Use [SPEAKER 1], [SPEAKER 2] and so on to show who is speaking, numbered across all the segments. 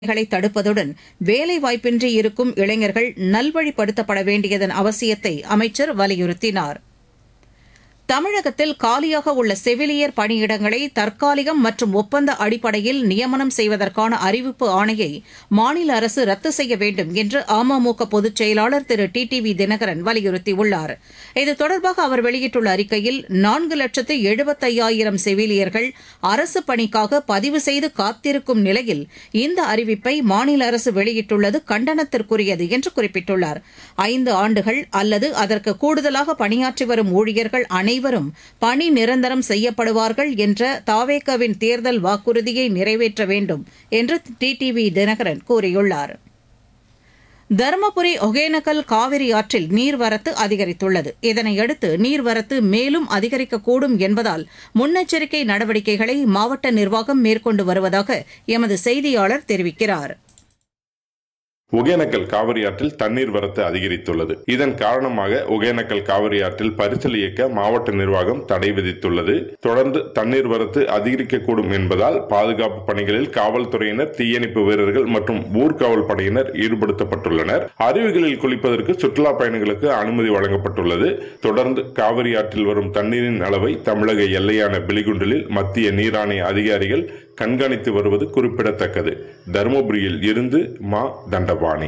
[SPEAKER 1] களை தடுப்பதுடன் வேலை வாய்ப்பின்றி இருக்கும் இளைஞர்கள் நல்வழிப்படுத்தப்பட வேண்டியதன் அவசியத்தை அமைச்சர் வலியுறுத்தினார் தமிழகத்தில் காலியாக உள்ள செவிலியர் பணியிடங்களை தற்காலிகம் மற்றும் ஒப்பந்த அடிப்படையில் நியமனம் செய்வதற்கான அறிவிப்பு ஆணையை மாநில அரசு ரத்து செய்ய வேண்டும் என்று அமமுக பொதுச் செயலாளர் திரு டி டி வி தினகரன் வலியுறுத்தியுள்ளார் இது தொடர்பாக அவர் வெளியிட்டுள்ள அறிக்கையில் நான்கு லட்சத்து எழுபத்தையாயிரம் செவிலியர்கள் அரசு பணிக்காக பதிவு செய்து காத்திருக்கும் நிலையில் இந்த அறிவிப்பை மாநில அரசு வெளியிட்டுள்ளது கண்டனத்திற்குரியது என்று குறிப்பிட்டுள்ளார் ஐந்து ஆண்டுகள் அல்லது அதற்கு கூடுதலாக பணியாற்றி வரும் ஊழியர்கள் அனைவரும் பணி நிரந்தரம் செய்யப்படுவார்கள் என்ற தாவேகவின் தேர்தல் வாக்குறுதியை நிறைவேற்ற வேண்டும் என்று டிடிவி தினகரன் கூறியுள்ளார் தருமபுரி ஒகேனக்கல் காவிரி ஆற்றில் நீர்வரத்து அதிகரித்துள்ளது இதனையடுத்து நீர்வரத்து மேலும் அதிகரிக்கக்கூடும் என்பதால் முன்னெச்சரிக்கை நடவடிக்கைகளை மாவட்ட நிர்வாகம் மேற்கொண்டு வருவதாக எமது செய்தியாளர் தெரிவிக்கிறார்
[SPEAKER 2] ஒகேனக்கல் காவிரி ஆற்றில் தண்ணீர் வரத்து அதிகரித்துள்ளது இதன் காரணமாக ஒகேனக்கல் காவிரி ஆற்றில் பரிசல் இயக்க மாவட்ட நிர்வாகம் தடை விதித்துள்ளது தொடர்ந்து தண்ணீர் வரத்து அதிகரிக்கக்கூடும் என்பதால் பாதுகாப்பு பணிகளில் காவல்துறையினர் தீயணைப்பு வீரர்கள் மற்றும் ஊர்காவல் படையினர் ஈடுபடுத்தப்பட்டுள்ளனர் அருவிகளில் குளிப்பதற்கு சுற்றுலா பயணிகளுக்கு அனுமதி வழங்கப்பட்டுள்ளது தொடர்ந்து காவிரி ஆற்றில் வரும் தண்ணீரின் அளவை தமிழக எல்லையான பிலிகுண்டலில் மத்திய நீராணைய அதிகாரிகள் கண்காணித்து வருவது குறிப்பிடத்தக்கது தருமபுரியில் இருந்து மா தண்டபாணி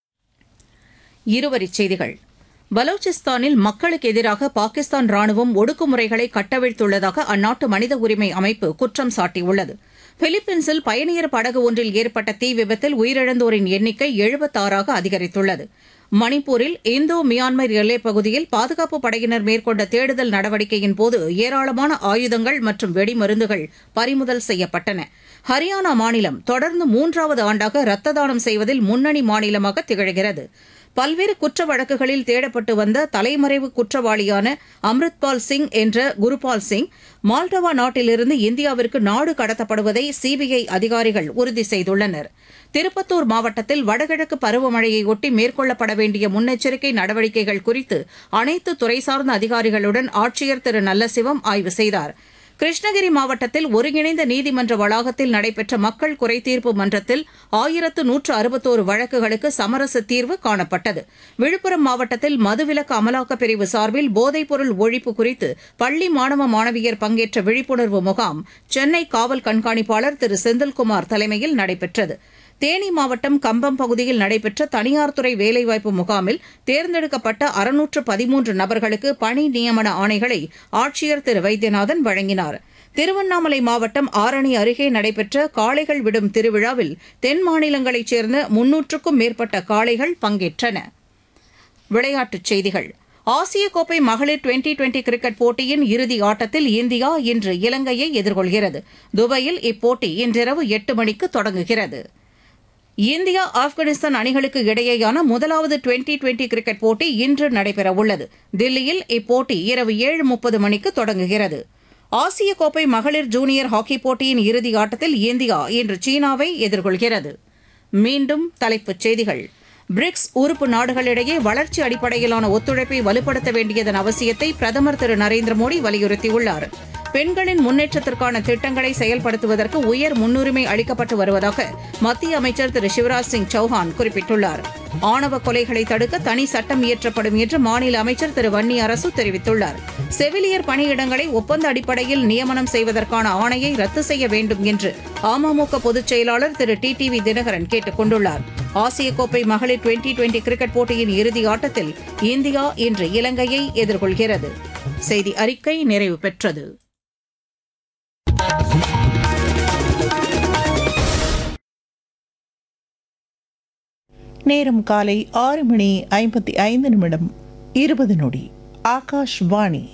[SPEAKER 1] இருவரிச் செய்திகள் பலோச்சிஸ்தானில் மக்களுக்கு எதிராக பாகிஸ்தான் ராணுவம் ஒடுக்குமுறைகளை கட்டவிழ்த்துள்ளதாக அந்நாட்டு மனித உரிமை அமைப்பு குற்றம் சாட்டியுள்ளது பிலிப்பீன்ஸில் பயணியர் படகு ஒன்றில் ஏற்பட்ட தீ விபத்தில் உயிரிழந்தோரின் எண்ணிக்கை எழுபத்தாறாக அதிகரித்துள்ளது மணிப்பூரில் இந்தோ மியான்மர் எல்லைப் பகுதியில் பாதுகாப்பு படையினர் மேற்கொண்ட தேடுதல் நடவடிக்கையின் போது ஏராளமான ஆயுதங்கள் மற்றும் வெடிமருந்துகள் பறிமுதல் செய்யப்பட்டன ஹரியானா மாநிலம் தொடர்ந்து மூன்றாவது ஆண்டாக ரத்த தானம் செய்வதில் முன்னணி மாநிலமாக திகழ்கிறது பல்வேறு குற்ற வழக்குகளில் தேடப்பட்டு வந்த தலைமறைவு குற்றவாளியான அம்ரித்பால் சிங் என்ற குருபால் சிங் மால்டவா நாட்டிலிருந்து இந்தியாவிற்கு நாடு கடத்தப்படுவதை சிபிஐ அதிகாரிகள் உறுதி செய்துள்ளனர் திருப்பத்தூர் மாவட்டத்தில் வடகிழக்கு பருவமழையையொட்டி மேற்கொள்ளப்பட வேண்டிய முன்னெச்சரிக்கை நடவடிக்கைகள் குறித்து அனைத்து துறை சார்ந்த அதிகாரிகளுடன் ஆட்சியர் திரு நல்லசிவம் ஆய்வு செய்தார் கிருஷ்ணகிரி மாவட்டத்தில் ஒருங்கிணைந்த நீதிமன்ற வளாகத்தில் நடைபெற்ற மக்கள் குறைதீர்ப்பு மன்றத்தில் ஆயிரத்து நூற்று அறுபத்தோரு வழக்குகளுக்கு சமரச தீர்வு காணப்பட்டது விழுப்புரம் மாவட்டத்தில் மதுவிலக்கு அமலாக்கப் பிரிவு சார்பில் போதைப்பொருள் ஒழிப்பு குறித்து பள்ளி மாணவ மாணவியர் பங்கேற்ற விழிப்புணர்வு முகாம் சென்னை காவல் கண்காணிப்பாளர் திரு செந்தில்குமார் தலைமையில் நடைபெற்றது தேனி மாவட்டம் கம்பம் பகுதியில் நடைபெற்ற தனியார் துறை வேலைவாய்ப்பு முகாமில் தேர்ந்தெடுக்கப்பட்ட அறுநூற்று பதிமூன்று நபர்களுக்கு பணி நியமன ஆணைகளை ஆட்சியர் திரு வைத்தியநாதன் வழங்கினார் திருவண்ணாமலை மாவட்டம் ஆரணி அருகே நடைபெற்ற காளைகள் விடும் திருவிழாவில் தென் மாநிலங்களைச் சேர்ந்த முன்னூற்றுக்கும் மேற்பட்ட காளைகள் பங்கேற்றன விளையாட்டுச் செய்திகள் ஆசிய கோப்பை மகளிர் டுவெண்டி டுவெண்டி கிரிக்கெட் போட்டியின் இறுதி ஆட்டத்தில் இந்தியா இன்று இலங்கையை எதிர்கொள்கிறது துபாயில் இப்போட்டி இன்றிரவு எட்டு மணிக்கு தொடங்குகிறது இந்தியா ஆப்கானிஸ்தான் அணிகளுக்கு இடையேயான முதலாவது டுவெண்டி டுவெண்டி கிரிக்கெட் போட்டி இன்று நடைபெறவுள்ளது தில்லியில் இப்போட்டி இரவு ஏழு முப்பது மணிக்கு தொடங்குகிறது ஆசிய கோப்பை மகளிர் ஜூனியர் ஹாக்கி போட்டியின் இறுதி ஆட்டத்தில் இந்தியா இன்று சீனாவை எதிர்கொள்கிறது மீண்டும் தலைப்புச் செய்திகள் பிரிக்ஸ் உறுப்பு நாடுகளிடையே வளர்ச்சி அடிப்படையிலான ஒத்துழைப்பை வலுப்படுத்த வேண்டியதன் அவசியத்தை பிரதமர் திரு நரேந்திர மோடி வலியுறுத்தியுள்ளார் பெண்களின் முன்னேற்றத்திற்கான திட்டங்களை செயல்படுத்துவதற்கு உயர் முன்னுரிமை அளிக்கப்பட்டு வருவதாக மத்திய அமைச்சர் திரு சிவராஜ் சிங் சௌஹான் குறிப்பிட்டுள்ளார் ஆணவ கொலைகளை தடுக்க தனி சட்டம் இயற்றப்படும் என்று மாநில அமைச்சர் திரு வன்னி அரசு தெரிவித்துள்ளார் செவிலியர் பணியிடங்களை ஒப்பந்த அடிப்படையில் நியமனம் செய்வதற்கான ஆணையை ரத்து செய்ய வேண்டும் என்று அமமுக பொதுச் செயலாளர் திரு டி டி வி தினகரன் கேட்டுக் கொண்டுள்ளார் ஆசிய கோப்பை மகளிர் டுவெண்டி டுவெண்டி கிரிக்கெட் போட்டியின் இறுதி ஆட்டத்தில் இந்தியா இன்று இலங்கையை எதிர்கொள்கிறது செய்தி அறிக்கை நிறைவு பெற்றது
[SPEAKER 3] நேரம் காலை ஆறு மணி ஐம்பத்தி ஐந்து நிமிடம் இருபது நொடி ஆகாஷ்வாணி